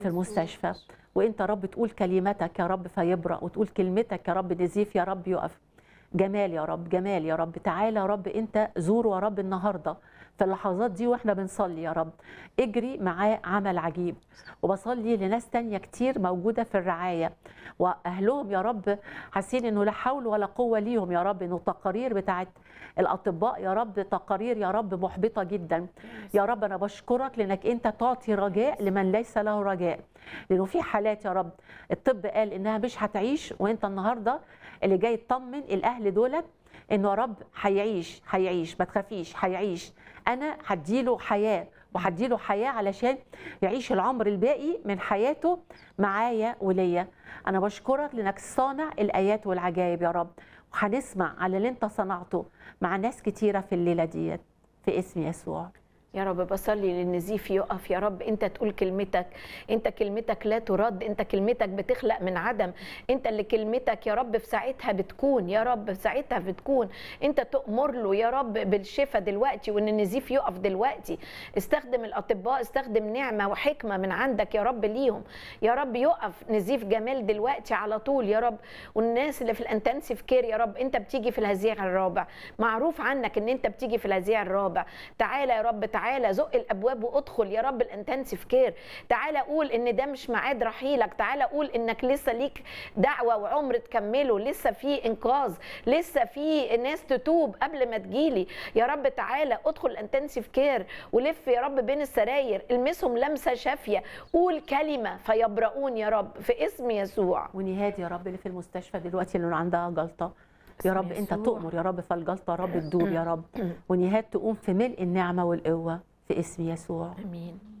في المستشفى وانت يا رب تقول كلمتك يا رب فيبرأ وتقول كلمتك يا رب نزيف يا رب يقف جمال يا رب جمال يا رب تعالى يا رب انت زوره يا رب النهارده في اللحظات دي واحنا بنصلي يا رب اجري معاه عمل عجيب وبصلي لناس تانية كتير موجودة في الرعاية وأهلهم يا رب حاسين إنه لا حول ولا قوة ليهم يا رب إنه التقارير بتاعت الأطباء يا رب تقارير يا رب محبطة جدا يا رب أنا بشكرك لأنك أنت تعطي رجاء لمن ليس له رجاء لأنه في حالات يا رب الطب قال إنها مش هتعيش وأنت النهاردة اللي جاي تطمن الأهل دولت انه يا رب هيعيش هيعيش ما تخافيش هيعيش انا هديله حياه وهديله حياه علشان يعيش العمر الباقي من حياته معايا وليا انا بشكرك لانك صانع الايات والعجائب يا رب وهنسمع على اللي انت صنعته مع ناس كتيره في الليله ديت في اسم يسوع يا رب بصلي للنزيف يقف يا رب انت تقول كلمتك انت كلمتك لا ترد انت كلمتك بتخلق من عدم انت اللي كلمتك يا رب في ساعتها بتكون يا رب في ساعتها بتكون انت تؤمر له يا رب بالشفاء دلوقتي وان النزيف يقف دلوقتي استخدم الاطباء استخدم نعمه وحكمه من عندك يا رب ليهم يا رب يقف نزيف جمال دلوقتي على طول يا رب والناس اللي في الانتنسيف كير يا رب انت بتيجي في الهزيع الرابع معروف عنك ان انت بتيجي في الهزيع الرابع تعالى يا رب تعالى زق الابواب وادخل يا رب الانتنسيف كير تعالى قول ان ده مش ميعاد رحيلك تعالى قول انك لسه ليك دعوه وعمر تكمله لسه في انقاذ لسه في ناس تتوب قبل ما تجيلي يا رب تعالى ادخل الانتنسيف كير ولف يا رب بين السراير المسهم لمسه شافيه قول كلمه فيبرؤون يا رب في اسم يسوع ونهاد يا رب اللي في المستشفى دلوقتي اللي عندها جلطه يا رب انت يسوع. تؤمر يا رب فالجلطه يا رب تدوب يا رب ونهاد تقوم في ملء النعمه والقوه في اسم يسوع امين